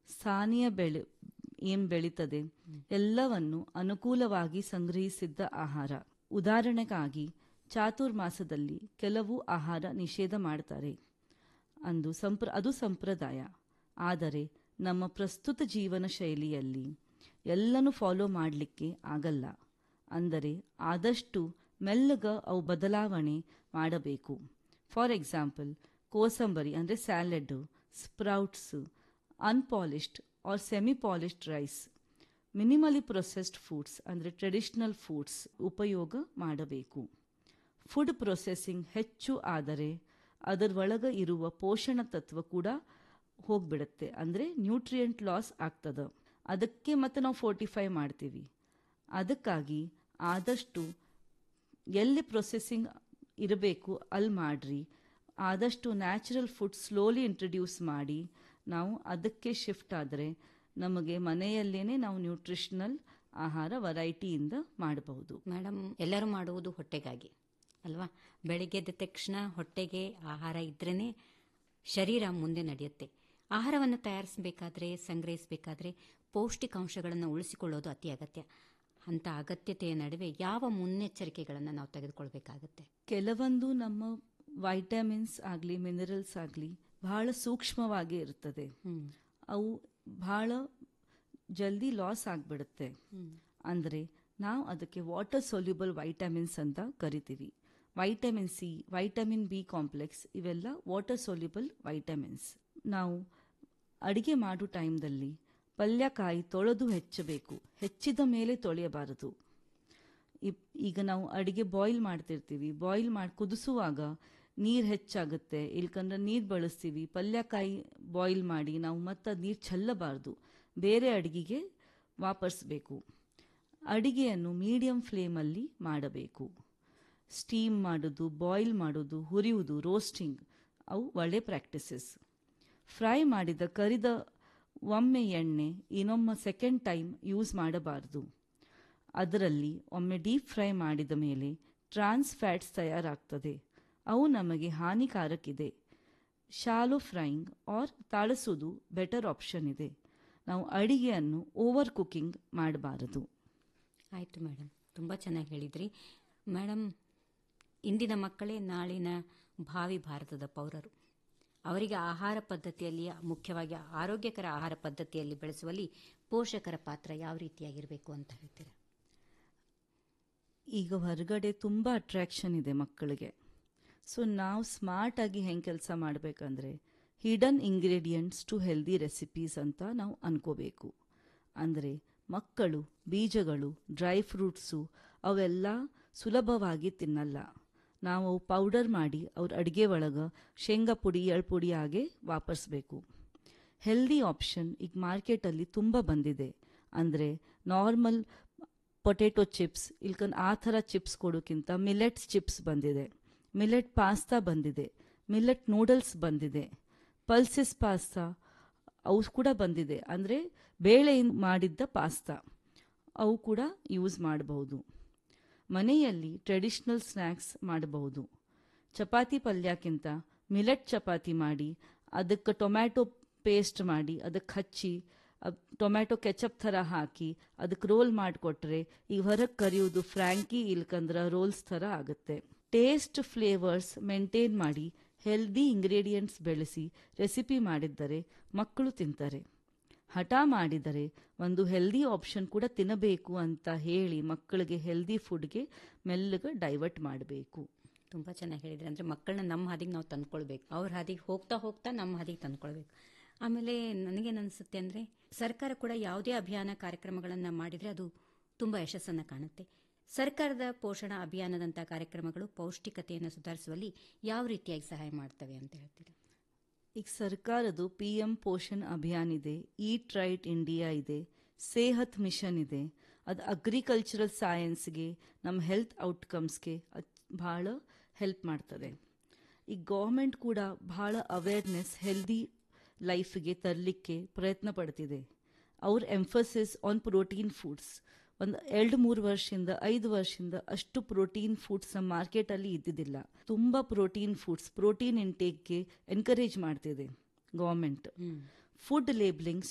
ಸ್ಥಾನೀಯ ಬೆಳೆ ಏನ್ ಬೆಳೀತದೆ ಎಲ್ಲವನ್ನು ಅನುಕೂಲವಾಗಿ ಸಂಗ್ರಹಿಸಿದ್ದ ಆಹಾರ ಉದಾಹರಣೆಗಾಗಿ ಚಾತುರ್ಮಾಸದಲ್ಲಿ ಕೆಲವು ಆಹಾರ ನಿಷೇಧ ಮಾಡ್ತಾರೆ ಅಂದು ಸಂಪ್ರ ಅದು ಸಂಪ್ರದಾಯ ಆದರೆ ನಮ್ಮ ಪ್ರಸ್ತುತ ಜೀವನ ಶೈಲಿಯಲ್ಲಿ ಎಲ್ಲನೂ ಫಾಲೋ ಮಾಡಲಿಕ್ಕೆ ಆಗಲ್ಲ ಅಂದರೆ ಆದಷ್ಟು ಮೆಲ್ಲಗ ಅವು ಬದಲಾವಣೆ ಮಾಡಬೇಕು ಫಾರ್ ಎಕ್ಸಾಂಪಲ್ ಕೋಸಂಬರಿ ಅಂದರೆ salad sprouts unpolished or semi polished rice minimally processed foods ಅಂದರೆ ಟ್ರೆಡಿಷನಲ್ ಫುಡ್ಸ್ ಉಪಯೋಗ ಮಾಡಬೇಕು ಫುಡ್ ಪ್ರೊಸೆಸಿಂಗ್ ಹೆಚ್ಚು ಆದರೆ ಅದರೊಳಗೆ ಇರುವ ಪೋಷಣ ತತ್ವ ಕೂಡ ಹೋಗ್ಬಿಡುತ್ತೆ ಅಂದರೆ ನ್ಯೂಟ್ರಿಯೆಂಟ್ ಲಾಸ್ ಆಗ್ತದೆ ಅದಕ್ಕೆ ಮತ್ತೆ ನಾವು ಫೋರ್ಟಿಫೈ ಮಾಡ್ತೀವಿ ಅದಕ್ಕಾಗಿ ಆದಷ್ಟು ಎಲ್ಲಿ ಪ್ರೊಸೆಸಿಂಗ್ ಇರಬೇಕು ಅಲ್ಲಿ ಮಾಡ್ರಿ ಆದಷ್ಟು ನ್ಯಾಚುರಲ್ ಫುಡ್ ಸ್ಲೋಲಿ ಇಂಟ್ರಡ್ಯೂಸ್ ಮಾಡಿ ನಾವು ಅದಕ್ಕೆ ಶಿಫ್ಟ್ ಆದರೆ ನಮಗೆ ಮನೆಯಲ್ಲೇನೆ ನಾವು ನ್ಯೂಟ್ರಿಷನಲ್ ಆಹಾರ ವೆರೈಟಿಯಿಂದ ಮಾಡಬಹುದು ಮೇಡಮ್ ಎಲ್ಲರೂ ಮಾಡುವುದು ಹೊಟ್ಟೆಗಾಗಿ ಅಲ್ವಾ ಬೆಳಿಗ್ಗೆ ಎದ್ದ ತಕ್ಷಣ ಹೊಟ್ಟೆಗೆ ಆಹಾರ ಇದ್ರೇ ಶರೀರ ಮುಂದೆ ನಡೆಯುತ್ತೆ ಆಹಾರವನ್ನು ತಯಾರಿಸಬೇಕಾದ್ರೆ ಸಂಗ್ರಹಿಸಬೇಕಾದ್ರೆ ಪೌಷ್ಟಿಕಾಂಶಗಳನ್ನು ಉಳಿಸಿಕೊಳ್ಳೋದು ಅತಿ ಅಗತ್ಯ ಅಂಥ ಅಗತ್ಯತೆಯ ನಡುವೆ ಯಾವ ಮುನ್ನೆಚ್ಚರಿಕೆಗಳನ್ನು ನಾವು ತೆಗೆದುಕೊಳ್ಬೇಕಾಗತ್ತೆ ಕೆಲವೊಂದು ನಮ್ಮ ವೈಟಮಿನ್ಸ್ ಆಗಲಿ ಮಿನರಲ್ಸ್ ಆಗಲಿ ಬಹಳ ಸೂಕ್ಷ್ಮವಾಗಿ ಇರ್ತದೆ ಅವು ಬಹಳ ಜಲ್ದಿ ಲಾಸ್ ಆಗಿಬಿಡುತ್ತೆ ಅಂದರೆ ನಾವು ಅದಕ್ಕೆ ವಾಟರ್ ಸೊಲ್ಯೂಬಲ್ ವೈಟಮಿನ್ಸ್ ಅಂತ ಕರಿತೀವಿ vitamin C vitamin B complex ಇವೆಲ್ಲ ವಾಟರ್ ಸೊಲ್ಯೂಬಲ್ ವೈಟಮಿನ್ಸ್ ನಾವು ಅಡಿಗೆ ಮಾಡೋ ಟೈಮ್ದಲ್ಲಿ ಪಲ್ಯಕಾಯಿ ತೊಳೆದು ಹೆಚ್ಚಬೇಕು ಹೆಚ್ಚಿದ ಮೇಲೆ ತೊಳೆಯಬಾರದು ಈಗ ನಾವು ಅಡಿಗೆ ಬಾಯ್ಲ್ ಮಾಡ್ತಿರ್ತೀವಿ ಬಾಯ್ಲ್ ಮಾಡಿ ಕುದಿಸುವಾಗ ನೀರು ಹೆಚ್ಚಾಗುತ್ತೆ ಇಲ್ಕಂದ್ರೆ ನೀರು ಬಳಸ್ತೀವಿ ಪಲ್ಯಕಾಯಿ ಬಾಯ್ಲ್ ಮಾಡಿ ನಾವು ಮತ್ತೆ ನೀರು ಚೆಲ್ಲಬಾರ್ದು ಬೇರೆ ಅಡಿಗೆಗೆ ವಾಪರಿಸಬೇಕು ಅಡಿಗೆಯನ್ನು ಮೀಡಿಯಂ ಫ್ಲೇಮಲ್ಲಿ ಮಾಡಬೇಕು ಸ್ಟೀಮ್ ಮಾಡೋದು ಬಾಯ್ಲ್ ಮಾಡೋದು ಹುರಿಯುವುದು ರೋಸ್ಟಿಂಗ್ ಅವು ಒಳ್ಳೆ ಪ್ರಾಕ್ಟೀಸಸ್ ಫ್ರೈ ಮಾಡಿದ ಕರಿದ ಒಮ್ಮೆ ಎಣ್ಣೆ ಇನ್ನೊಮ್ಮೆ ಸೆಕೆಂಡ್ ಟೈಮ್ ಯೂಸ್ ಮಾಡಬಾರ್ದು ಅದರಲ್ಲಿ ಒಮ್ಮೆ ಡೀಪ್ ಫ್ರೈ ಮಾಡಿದ ಮೇಲೆ ಟ್ರಾನ್ಸ್ ಫ್ಯಾಟ್ಸ್ ತಯಾರಾಗ್ತದೆ ಅವು ನಮಗೆ ಹಾನಿಕಾರಕ್ಕಿದೆ ಶಾಲೋ ಫ್ರೈಯಿಂಗ್ ಆರ್ ತಾಳಿಸೋದು ಬೆಟರ್ ಆಪ್ಷನ್ ಇದೆ ನಾವು ಅಡಿಗೆಯನ್ನು ಓವರ್ ಕುಕಿಂಗ್ ಮಾಡಬಾರದು ಆಯಿತು ಮೇಡಮ್ ತುಂಬ ಚೆನ್ನಾಗಿ ಹೇಳಿದ್ರಿ ಮೇಡಮ್ ಇಂದಿನ ಮಕ್ಕಳೇ ನಾಳಿನ ಭಾವಿ ಭಾರತದ ಪೌರರು ಅವರಿಗೆ ಆಹಾರ ಪದ್ಧತಿಯಲ್ಲಿ ಮುಖ್ಯವಾಗಿ ಆರೋಗ್ಯಕರ ಆಹಾರ ಪದ್ಧತಿಯಲ್ಲಿ ಬೆಳೆಸುವಲ್ಲಿ ಪೋಷಕರ ಪಾತ್ರ ಯಾವ ರೀತಿಯಾಗಿರಬೇಕು ಅಂತ ಹೇಳ್ತೀರಾ ಈಗ ಹೊರಗಡೆ ತುಂಬ ಅಟ್ರಾಕ್ಷನ್ ಇದೆ ಮಕ್ಕಳಿಗೆ ಸೊ ನಾವು ಸ್ಮಾರ್ಟಾಗಿ ಹೆಂಗೆ ಕೆಲಸ ಮಾಡಬೇಕಂದ್ರೆ hidden ingredients to healthy recipes ಅಂತ ನಾವು ಅನ್ಕೋಬೇಕು ಅಂದರೆ ಮಕ್ಕಳು ಬೀಜಗಳು ಡ್ರೈ ಫ್ರೂಟ್ಸು ಅವೆಲ್ಲ ಸುಲಭವಾಗಿ ತಿನ್ನಲ್ಲ ನಾವು ಅವು ಪೌಡರ್ ಮಾಡಿ ಅವ್ರ ಅಡುಗೆ ಒಳಗೆ ಶೇಂಗಾ ಪುಡಿ ಎಳ್ ಪುಡಿ ಹಾಗೆ ವಾಪರಿಸ್ಬೇಕು ಹೆಲ್ದಿ ಆಪ್ಷನ್ ಈಗ ಮಾರ್ಕೆಟಲ್ಲಿ ತುಂಬ ಬಂದಿದೆ ಅಂದರೆ ನಾರ್ಮಲ್ ಪೊಟೆಟೊ ಚಿಪ್ಸ್ ಇಲ್ಕಂದ್ ಆ ಥರ ಚಿಪ್ಸ್ ಕೊಡೋಕ್ಕಿಂತ ಮಿಲೆಟ್ಸ್ ಚಿಪ್ಸ್ ಬಂದಿದೆ ಮಿಲೆಟ್ ಪಾಸ್ತಾ ಬಂದಿದೆ ಮಿಲೆಟ್ ನೂಡಲ್ಸ್ ಬಂದಿದೆ ಪಲ್ಸಿಸ್ ಪಾಸ್ತಾ ಅವು ಕೂಡ ಬಂದಿದೆ ಅಂದರೆ ಬೇಳೆಯಿಂದ ಮಾಡಿದ್ದ ಪಾಸ್ತಾ ಅವು ಕೂಡ ಯೂಸ್ ಮಾಡಬಹುದು ಮನೆಯಲ್ಲಿ ಟ್ರೆಡಿಷ್ನಲ್ ಸ್ನ್ಯಾಕ್ಸ್ ಮಾಡಬಹುದು ಚಪಾತಿ ಪಲ್ಯಕ್ಕಿಂತ ಮಿಲೆಟ್ ಚಪಾತಿ ಮಾಡಿ ಅದಕ್ಕೆ ಟೊಮ್ಯಾಟೊ ಪೇಸ್ಟ್ ಮಾಡಿ ಅದಕ್ಕೆ ಹಚ್ಚಿ ಟೊಮ್ಯಾಟೊ ಕೆಚಪ್ ಥರ ಹಾಕಿ ಅದಕ್ಕೆ ರೋಲ್ ಮಾಡಿಕೊಟ್ರೆ ಈ ಹೊರಗೆ ಕರಿಯೋದು ಫ್ರ್ಯಾಂಕಿ ಇಲ್ಕಂದ್ರೆ ರೋಲ್ಸ್ ಥರ ಆಗುತ್ತೆ ಟೇಸ್ಟ್ ಫ್ಲೇವರ್ಸ್ ಮೇಂಟೈನ್ ಮಾಡಿ ಹೆಲ್ದಿ ಇಂಗ್ರೀಡಿಯೆಂಟ್ಸ್ ಬೆಳೆಸಿ ರೆಸಿಪಿ ಮಾಡಿದ್ದರೆ ಮಕ್ಕಳು ತಿಂತಾರೆ ಹಠ ಮಾಡಿದರೆ ಒಂದು ಹೆಲ್ದಿ ಆಪ್ಷನ್ ಕೂಡ ತಿನ್ನಬೇಕು ಅಂತ ಹೇಳಿ ಮಕ್ಕಳಿಗೆ ಹೆಲ್ದಿ ಫುಡ್ಗೆ ಮೆಲ್ಲಗೆ ಡೈವರ್ಟ್ ಮಾಡಬೇಕು ತುಂಬ ಚೆನ್ನಾಗಿ ಹೇಳಿದ್ರಿ ಅಂದರೆ ಮಕ್ಕಳನ್ನ ನಮ್ಮ ಹಾದಿಗೆ ನಾವು ತಂದ್ಕೊಳ್ಬೇಕು ಅವ್ರ ಹಾದಿಗೆ ಹೋಗ್ತಾ ಹೋಗ್ತಾ ನಮ್ಮ ಹಾದಿಗೆ ತಂದ್ಕೊಳ್ಬೇಕು ಆಮೇಲೆ ನನಗೇನು ಅನಿಸುತ್ತೆ ಅಂದರೆ ಸರ್ಕಾರ ಕೂಡ ಯಾವುದೇ ಅಭಿಯಾನ ಕಾರ್ಯಕ್ರಮಗಳನ್ನು ಮಾಡಿದರೆ ಅದು ತುಂಬ ಯಶಸ್ಸನ್ನು ಕಾಣುತ್ತೆ ಸರ್ಕಾರದ ಪೋಷಣಾ ಅಭಿಯಾನದಂಥ ಕಾರ್ಯಕ್ರಮಗಳು ಪೌಷ್ಟಿಕತೆಯನ್ನು ಸುಧಾರಿಸುವಲ್ಲಿ ಯಾವ ರೀತಿಯಾಗಿ ಸಹಾಯ ಮಾಡ್ತವೆ ಅಂತ ಹೇಳ್ತೀರಾ ಈಗ ಸರ್ಕಾರದ್ದು ಪಿ ಎಂ ಪೋಷಣ್ ಅಭಿಯಾನ್ ಇದೆ ಈಟ್ ರೈಟ್ ಇಂಡಿಯಾ ಇದೆ ಸೇಹತ್ ಮಿಷನ್ ಇದೆ ಅದು ಅಗ್ರಿಕಲ್ಚರಲ್ ಸೈನ್ಸ್ಗೆ ನಮ್ಮ ಹೆಲ್ತ್ ಔಟ್ಕಮ್ಸ್ಗೆ ಭಾಳ ಹೆಲ್ಪ್ ಮಾಡ್ತದೆ ಈಗ ಗೌರ್ಮೆಂಟ್ ಕೂಡ ಭಾಳ ಅವೇರ್ನೆಸ್ ಹೆಲ್ದಿ ಲೈಫ್ಗೆ ತರಲಿಕ್ಕೆ ಪ್ರಯತ್ನ ಪಡ್ತಿದೆ ಅವ್ರ ಎಂಫಸಿಸ್ ಆನ್ ಪ್ರೋಟೀನ್ ಫುಡ್ಸ್ ಒಂದು ಎರಡು ಮೂರು ವರ್ಷದಿಂದ ಐದು ವರ್ಷದಿಂದ ಅಷ್ಟು ಪ್ರೋಟೀನ್ ಫುಡ್ಸ್ ನಮ್ಮ ಮಾರ್ಕೆಟಲ್ಲಿ ಇದ್ದಿದ್ದಿಲ್ಲ ತುಂಬ ಪ್ರೋಟೀನ್ ಫುಡ್ಸ್ ಪ್ರೋಟೀನ್ ಇಂಟೇಕ್ಗೆ ಎನ್ಕರೇಜ್ ಮಾಡ್ತಿದೆ ಗೌರ್ಮೆಂಟ್ ಫುಡ್ ಲೇಬ್ಲಿಂಗ್